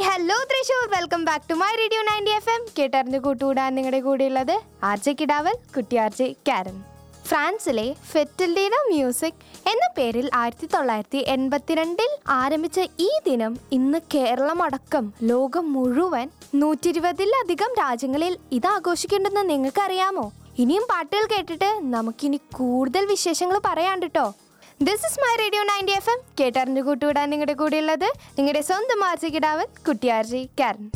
hello Thrissur welcome back to my radio ninety F M കേട്ടറിഞ്ഞ് കൂട്ടുകൂടാൻ നിങ്ങളുടെ കൂടെയുള്ളത് ആർ ജെ കിടാവൽ കുട്ടി ആർ ജെ കാരൻ ഫ്രാൻസിലെ ഫെറ്റിൽഡീന മ്യൂസിക് എന്ന പേരിൽ ആയിരത്തി തൊള്ളായിരത്തി എൺപത്തിരണ്ടിൽ ആരംഭിച്ച ഈ ദിനം ഇന്ന് കേരളമടക്കം ലോകം മുഴുവൻ നൂറ്റി ഇരുപതിലധികം രാജ്യങ്ങളിൽ ഇത് ആഘോഷിക്കുന്നുണ്ടെന്ന് നിങ്ങൾക്കറിയാമോ ഇനിയും പാട്ടുകൾ കേട്ടിട്ട് നമുക്കിനി കൂടുതൽ വിശേഷങ്ങൾ പറയാണ്ട് കേട്ടോ this is my radio ninety F M കേട്ടറിഞ്ഞു കൂട്ടുവിടാൻ നിങ്ങളുടെ കൂടെയുള്ളത് നിങ്ങളുടെ സ്വന്തം ആർജി കിടാവൻ കുട്ടിയാർജി കാരൻ